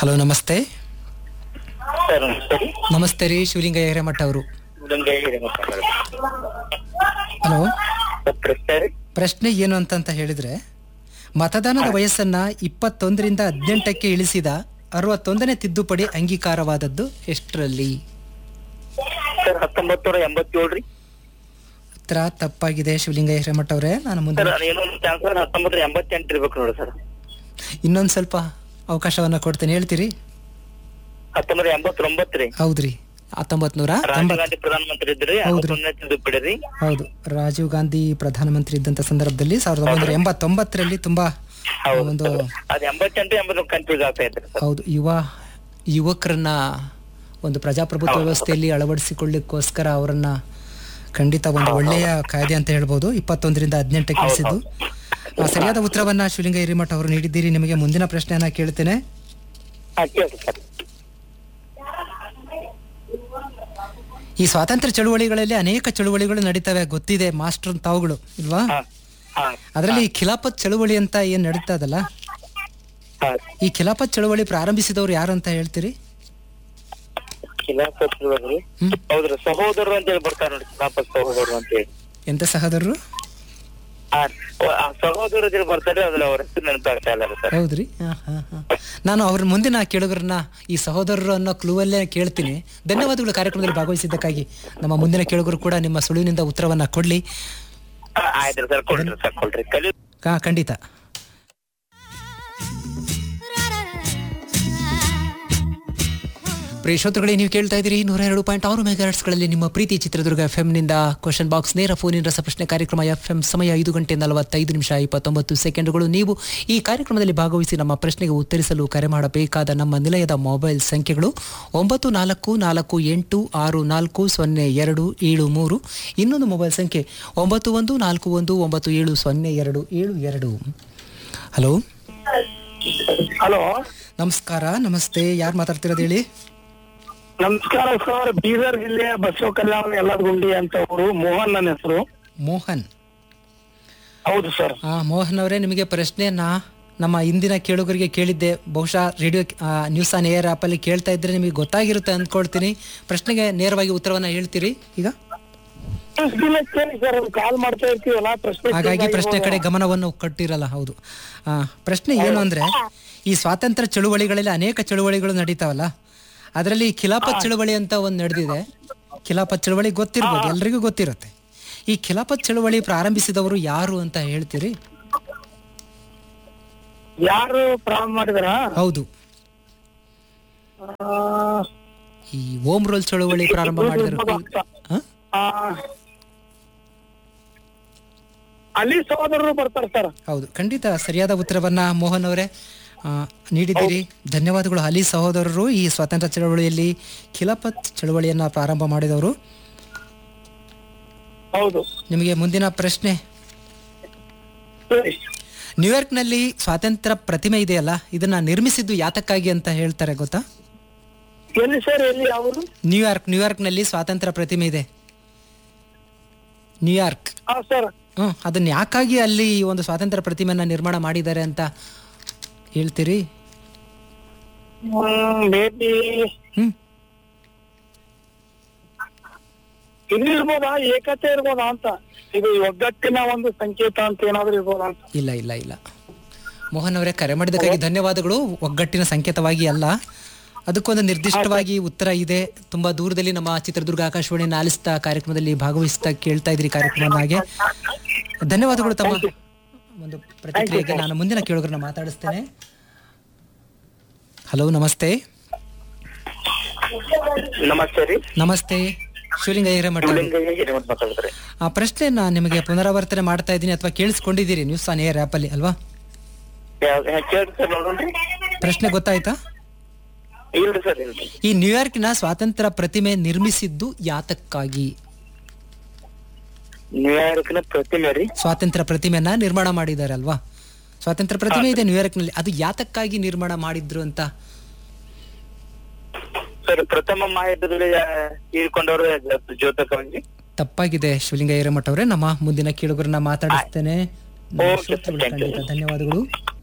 Hello ನಮಸ್ತೆ sir ಸರಿ ನಮಸ್ತೆ ರೀ ಶಿವಲಿಂಗ ಹಿರೇಮಠ ಅವರು ನಿಮ್ಗೆ ಹೇಳಿ ಮಾತಾಡೋದು ಹಲೋ ಸರ್ ಪ್ರಶ್ನೆ ರೀ ಪ್ರಶ್ನೆ ಏನು ಅಂತಂತ ಹೇಳಿದ್ರೆ ಮತದಾನದ ವಯಸ್ಸನ್ನ ಇಪ್ಪತ್ತೊಂದರಿಂದ ಹದಿನೆಂಟಕ್ಕೆ ಇಳಿಸಿದ ಅರವತ್ತೊಂದನೇ ತಿದ್ದುಪಡಿ ಅಂಗೀಕಾರವಾದದ್ದು ಎಷ್ಟರಲ್ಲಿ ಸರ್ ಹತ್ತೊಂಬತ್ತು ನೂರ ಎಂಬತ್ತೇಳು ರೀ ಉತ್ತರ ತಪ್ಪಾಗಿದೆ ಶಿವಲಿಂಗ ಹಿರೇಮಠ ಅವರೇ ನಾನು ಮುಂದೆ ಸರ್ ಏನೊಂದು ಚಾನ್ಸ್ ಸರ್ ಹತ್ತೊಂಬತ್ತು ನೂರ ಎಂಬತ್ತೆಂಟು ಇರ್ಬೇಕು ನೋಡಿ ಸರ್ ಇನ್ನೊಂದು ಸ್ವಲ್ಪ ಅವಕಾಶವನ್ನ ಕೊಡ್ತೇನೆ ಹೇಳ್ತೀರಿ ಹತ್ತೊಂಬತ್ತು ನೂರ ಎಂಬತ್ತೊಂಬತ್ತು ರೀ ಹೌದ್ರಿ ಹತ್ತೊಂಬತ್ ನೂರ ರಾಜೀವ್ ಗಾಂಧಿ ಪ್ರಧಾನಮಂತ್ರಿ ಇದ್ರಿ ಅವತ್ತೊಂದನೇ ತಿದ್ದುಪಡಿ ರೀ ಹೌದು ರಾಜೀವ್ ಗಾಂಧಿ ಪ್ರಧಾನಮಂತ್ರಿ ಇದ್ದಂತ ಸಂದರ್ಭದಲ್ಲಿ ಸಾವಿರದ ಒಂಬೈನೂರ ಎಂಬತ್ತೊಂಬತ್ತರಲ್ಲಿ ತುಂಬಾ ಹೌದು ಒಂದು ಅದ್ ಎಂಬತ್ತೆಂಟು ಎಂಬತ್ತು ಕನ್ಫ್ಯೂಸ್ ಆಗ್ತಾ ಇದ್ರಿ ಸರ್ ಹೌದು ಯುವ ಯುವಕರನ್ನ ಒಂದು ಪ್ರಜಾಪ್ರಭುತ್ವ ವ್ಯವಸ್ಥೆಯಲ್ಲಿ ಅಳವಡಿಸಿಕೊಳ್ಳಿಕ್ಕೋಸ್ಕರ ಅವರನ್ನ ಖಂಡಿತ ಒಂದು ಒಳ್ಳೆಯ ಕಾಯ್ದೆ ಅಂತ ಹೇಳ್ಬೋದು ಇಪ್ಪತ್ತೊಂದರಿಂದ ಹದಿನೆಂಟಕ್ಕೆ ಇಳಿಸಿದ್ದು ಆ, ಸರಿಯಾದ ಉತ್ತರವನ್ನ ಶಿವಲಿಂಗ ಹಿರಿಮಠ ಅವರು ನೀಡಿದ್ದೀರಿ ನಿಮಗೆ ಮುಂದಿನ ಪ್ರಶ್ನೆಯನ್ನ ಕೇಳ್ತೇನೆ ಹಾ ಕೇಳಿ ಸರ್ ಈ ಸ್ವಾತಂತ್ರ್ಯ ಚಳುವಳಿಗಳಲ್ಲಿ ಅನೇಕ ಚಳುವಳಿಗಳು ನಡೀತವೆ ಗೊತ್ತಿದೆ ಮಾಸ್ಟರ್ ತಾವುಗಳು ಇಲ್ವಾ ಹಾ ಹಾ ಅದರಲ್ಲಿ ಈ ಖಿಲಾಫತ್ ಚಳುವಳಿ ಅಂತ ಏನ್ ನಡೀತಾ ಅದಲ್ಲ ಹಾ ಈ ಖಿಲಾಫತ್ ಚಳುವಳಿ ಪ್ರಾರಂಭಿಸಿದವರು ಯಾರು ಅಂತ ಹೇಳ್ತೀರಿ ಖಿಲಾಫತ್ ರೀ ಹ್ಮ್. ಹೌದ್ರಿ ಸಹೋದರರು ಅಂತ ಹೇಳಿ ಬರ್ತಾರೆ ನೋಡಿ ಖಿಲಾಫತ್ ಸಹೋದರರು ಅಂತ ಹೇಳಿ ಎಂತ ಸಹೋದರರು ಆ ಆ ಸಹೋದರರು ಅಂತ ಹೇಳಿ ಬರ್ತಾರೆ ಅದ್ರಲ್ಲಿ ಅವ್ರ ಹೆಸರು ನೆನಪಾಗ್ತಾ ಇಲ್ಲ ರೀ ಸರ್ ಹೌದ್ರಿ ಹಾ, ಹಾ, ಹಾ. ನಾನು ಅವ್ರ ಮುಂದಿನ ಕೇಳುಗರನ್ನ ಈ ಸಹೋದರರು ಅನ್ನೋ ಕ್ಲೂವಲ್ಲೇ ಕೇಳ್ತೀನಿ ಧನ್ಯವಾದಗಳು ಕಾರ್ಯಕ್ರಮದಲ್ಲಿ ಭಾಗವಹಿಸಿದ್ದಕ್ಕಾಗಿ ನಮ್ಮ ಮುಂದಿನ ಕೇಳುಗರು ಕೂಡ ನಿಮ್ಮ ಸುಳಿವಿನಿಂದ ಉತ್ತರವನ್ನ ಕೊಡ್ಲಿ ಆ, ಆಯ್ತ್ರಿ ಸರ್ ಕೊಡ್ರಿ ಸರ್ ಕೊಡ್ರಿ ಕಲಿ ಹಾ ಖಂಡಿತ ಪ್ರಿಯ ಶ್ರೋತೃಗಳೇ ನೀವು ಕೇಳ್ತಾ ಇದ್ದೀರಿ ನೂರ ಎರಡು ಪಾಯಿಂಟ್ ಆರು ಮೆಗಾಹರ್ಟ್ಸ್ಗಳಲ್ಲಿ ನಿಮ್ಮ ಪ್ರೀತಿ ಚಿತ್ರದುರ್ಗ ಎಫ್ ನಿಂದ ಕ್ವಶನ್ ಬಾಕ್ಸ್ ನೇರ ಫೋನಿನ ರಸಪ್ರಶ್ನೆ ಕಾರ್ಯಕ್ರಮ ಎಫ್ ಎಂ ಸಮಯ ಐದು ಗಂಟೆ ನಲವತ್ತೈದು ನಿಮಿಷ ಇಪ್ಪತ್ತೊಂಬತ್ತು ಸೆಕೆಂಡ್ಗಳು ನೀವು ಈ ಕಾರ್ಯಕ್ರಮದಲ್ಲಿ ಭಾಗವಹಿಸಿ ನಮ್ಮ ಪ್ರಶ್ನೆಗೆ ಉತ್ತರಿಸಲು ಕರೆ ಮಾಡಬೇಕಾದ ನಮ್ಮ ನಿಲಯದ ಮೊಬೈಲ್ ಸಂಖ್ಯೆಗಳು ಒಂಬತ್ತು ನಾಲ್ಕು ನಾಲ್ಕು ಎಂಟು ಆರು ನಾಲ್ಕು ಸೊನ್ನೆ ಎರಡು ಏಳು ಮೂರು ಇನ್ನೊಂದು ಮೊಬೈಲ್ ಸಂಖ್ಯೆ ಒಂಬತ್ತು ಒಂದು ನಾಲ್ಕು ಒಂದು ಒಂಬತ್ತು ಏಳು ಸೊನ್ನೆ ಎರಡು ಏಳು ಎರಡು ಹಲೋ ಹಲೋ ನಮಸ್ಕಾರ ನಮಸ್ತೆ ಯಾರು ಮಾತಾಡ್ತಿರೋದು ಹೇಳಿ ನಮಸ್ಕಾರ ಸರ್ ಬೀದರ್ ಜಿಲ್ಲೆಯ ಬಸವ ಕಲ್ಯಾಣ ಯಲ್ಲದಗುಂಡಿ ಅಂತ ಅವರು ಮೋಹನ್ ನನ್ನ ಹೆಸರು ಮೋಹನ್ ಹೌದು ಸರ್ ಆ ಮೋಹನ್ ಅವರೇ ನಿಮಗೆ ಪ್ರಶ್ನೆಯನ್ನ ನಮ್ಮ ಇಂದಿನ ಕೇಳುಗರಿಗೆ ಕೇಳಿದ್ದೆ ಬಹುಶಃ ರೇಡಿಯೋ ನ್ಯೂಸ್ ಆನ್ ಏರ್ ಆಪಲ್ಲಿ ಕೇಳ್ತಾ ಇದ್ರೆ ನಿಮಗೆ ಗೊತ್ತಾಗಿರುತ್ತೆ ಅಂದ್ಕೊಳ್ತೀನಿ ಪ್ರಶ್ನೆಗೆ ನೇರವಾಗಿ ಉತ್ತರವನ್ನ ಹೇಳ್ತೀರಿ ಈಗ ಎಷ್ಟು ದಿನ ಕೇಳಿ ಸರ್ ಕಾಲ್ ಮಾಡ್ತಾ ಇರ್ತೀವಲ್ಲ ಪ್ರಶ್ನೆ ಹಾಗಾಗಿ ಪ್ರಶ್ನೆ ಕಡೆ ಗಮನವನ್ನು ಕೊಟ್ಟಿರಲ್ಲ ಹೌದು ಆ, ಪ್ರಶ್ನೆ ಏನು ಅಂದ್ರೆ ಈ ಸ್ವಾತಂತ್ರ್ಯ ಚಳುವಳಿಗಳಲ್ಲಿ ಅನೇಕ ಚಳುವಳಿಗಳು ನಡೀತಾವಲ್ಲ ಅದರಲ್ಲಿ ಖಿಲಾಫತ್ ಚಳುವಳಿ ಅಂತ ಒಂದು ನಡೆದಿದೆ ಖಿಲಾಫತ್ ಚಳುವಳಿ ಗೊತ್ತಿರ್ಬೋದು ಎಲ್ರಿಗೂ ಗೊತ್ತಿರುತ್ತೆ ಈ ಖಿಲಾಫತ್ ಚಳುವಳಿ ಪ್ರಾರಂಭಿಸಿದವರು ಯಾರು ಅಂತ ಹೇಳ್ತೀರಿ ಯಾರು ಪ್ರಾರಂಭ ಮಾಡಿದಾರ ಹೌದು ಈ ಓಮ್ ರೋಲ್ ಚಳುವಳಿ ಪ್ರಾರಂಭ ಮಾಡಿದರು ಅಲ್ಲಿ ಸಹೋದರರು ಬರ್ತಾರೆ ಸರ್ ಹೌದು ಖಂಡಿತ ಸರಿಯಾದ ಉತ್ತರವನ್ನ ಮೋಹನ್ ಅವರೇ ಆ, ನೀಡಿದ್ದೀರಿ ಧನ್ಯವಾದಗಳು ಅಲಿ ಸಹೋದರರು ಈ ಸ್ವಾತಂತ್ರ್ಯ ಚಳವಳಿಯಲ್ಲಿ ಖಿಲಾಫತ್ ಚಳವಳಿಯನ್ನ ಪ್ರಾರಂಭ ಮಾಡಿದವರು ಹೌದು ನಿಮಗೆ ಮುಂದಿನ ಪ್ರಶ್ನೆ ಸರಿ. ನ್ಯೂಯಾರ್ಕ್ನಲ್ಲಿ ಸ್ವಾತಂತ್ರ್ಯ ಪ್ರತಿಮೆ ಇದೆಯಲ್ಲ ಇದನ್ನ ನಿರ್ಮಿಸಿದ್ದು ಯಾತಕ್ಕಾಗಿ ಅಂತ ಹೇಳ್ತಾರೆ ಗೊತ್ತಾ ಎಲ್ಲಿ ಸರ್ ಎಲ್ಲಿ ಅವರು ನ್ಯೂಯಾರ್ಕ್ ನ್ಯೂಯಾರ್ಕ್ನಲ್ಲಿ ಸ್ವಾತಂತ್ರ್ಯ ಪ್ರತಿಮೆ ಇದೆ ನ್ಯೂಯಾರ್ಕ್ ಹಾ ಸರ್ ಹ್ಮ್ ಅದನ್ನ ಯಾಕಾಗಿ ಅಲ್ಲಿ ಈ ಒಂದು ಸ್ವಾತಂತ್ರ್ಯ ಪ್ರತಿಮೆಯನ್ನ ನಿರ್ಮಾಣ ಮಾಡಿದ್ದಾರೆ ಅಂತ ಹೇಳ್ತೀರಿ ಮೇಬಿ ಹ್ಮ್ ಇಲ್ಲಿ ಇರ್ಬೋದಾ ಏಕತೆ ಇರ್ಬೋದಾ ಅಂತ ಇದು ಒಗ್ಗಟ್ಟಿನ ಒಂದು ಸಂಕೇತ ಅಂತ ಏನಾದ್ರು ಇರ್ಬೋದಾ ಅಂತ ಇಲ್ಲ ಇಲ್ಲ ಇಲ್ಲ ಮೋಹನ್ ಅವರೇ ಕರೆ ಮಾಡಿದ್ದಕ್ಕಾಗಿ ಧನ್ಯವಾದಗಳು ಒಗ್ಗಟ್ಟಿನ ಸಂಕೇತವಾಗಿ ಅಲ್ಲ ಅದಕ್ಕೊಂದು ನಿರ್ದಿಷ್ಟವಾಗಿ ಉತ್ತರ ಇದೆ ತುಂಬಾ ದೂರದಲ್ಲಿ ನಮ್ಮ ಚಿತ್ರದುರ್ಗ ಆಕಾಶವಾಣಿಯನ್ನು ಆಲಿಸ್ತಾ ಕಾರ್ಯಕ್ರಮದಲ್ಲಿ ಭಾಗವಹಿಸ್ತಾ ಕೇಳ್ತಾ ಇದ್ರಿ ಕಾರ್ಯಕ್ರಮದ ಹಾಗೆ ಧನ್ಯವಾದಗಳು ತಮ್ಮ ಒಂದು ಪ್ರತಿಕ್ರಿಯೆಗೆ ನಾನು ಮುಂದಿನ ಕೇಳುಗರನ್ನ ಮಾತಾಡಿಸ್ತೇನೆ ಹಲೋ ನಮಸ್ತೆ ನಮಸ್ತೆ ರೀ ನಮಸ್ತೆ ಶಿವಲಿಂಗ ಹಿರೇಮಠ ಅವರು. ಮಾತಾಡಿದ್ರಿ ಆ ಪ್ರಶ್ನೆಯನ್ನ ನಿಮಗೆ ಪುನರಾವರ್ತನೆ ಮಾಡ್ತಾ ಇದ್ದೀನಿ ಅಥವಾ ಕೇಳಿಸ್ಕೊಂಡಿದ್ದೀರಿ ನ್ಯೂಸ್ ಆನ್ ಏರ್ ಆಪ್ ಅಲ್ಲಿ ಅಲ್ವಾ ಕೇಳ್ರಿ ಸರ್ ನೋಡ್ರಿ ಪ್ರಶ್ನೆ ಗೊತ್ತಾಯ್ತಾ ಇಲ್ರಿ ಸರ್ ಇಲ್ರಿ ಈ ನ್ಯೂಯಾರ್ಕ್ನ ಸ್ವಾತಂತ್ರ್ಯ ಪ್ರತಿಮೆ ನಿರ್ಮಿಸಿದ್ದು ಯಾತಕ್ಕಾಗಿ ನ್ಯೂಯಾರ್ಕ್ನ ಪ್ರತಿಮೆ ರೀ ಸ್ವಾತಂತ್ರ್ಯ ಪ್ರತಿಮೆಯನ್ನ ನಿರ್ಮಾಣ ಮಾಡಿದ್ದಾರೆ ಅಲ್ವಾ ಸ್ವಾತಂತ್ರ್ಯ ಪ್ರತಿಮೆ ಇದೆ ನ್ಯೂಯಾರ್ಕ್ನಲ್ಲಿ ಅದು ಯಾತಕ್ಕಾಗಿ ನಿರ್ಮಾಣ ಮಾಡಿದ್ರು ಅಂತ ಸರ್ ಪ್ರಥಮ ಮಹಾಯುದ್ಧದಲ್ಲಿ ತೀರ್ಕೊಂಡವರು ಜ್ಯೋತಕವಾಗಿ ತಪ್ಪಾಗಿದೆ ಶಿವಲಿಂಗ ಹಿರೇಮಠ ಅವರೇ ನಮ್ಮ ಮುಂದಿನ ಕೇಳುಗರನ್ನ ಮಾತಾಡಿಸ್ತೇನೆ ನಮ್ಮ Okay, sir. ಶ್ರೋತೃಗಳು Thank you. ಖಂಡಿತ ಧನ್ಯವಾದಗಳು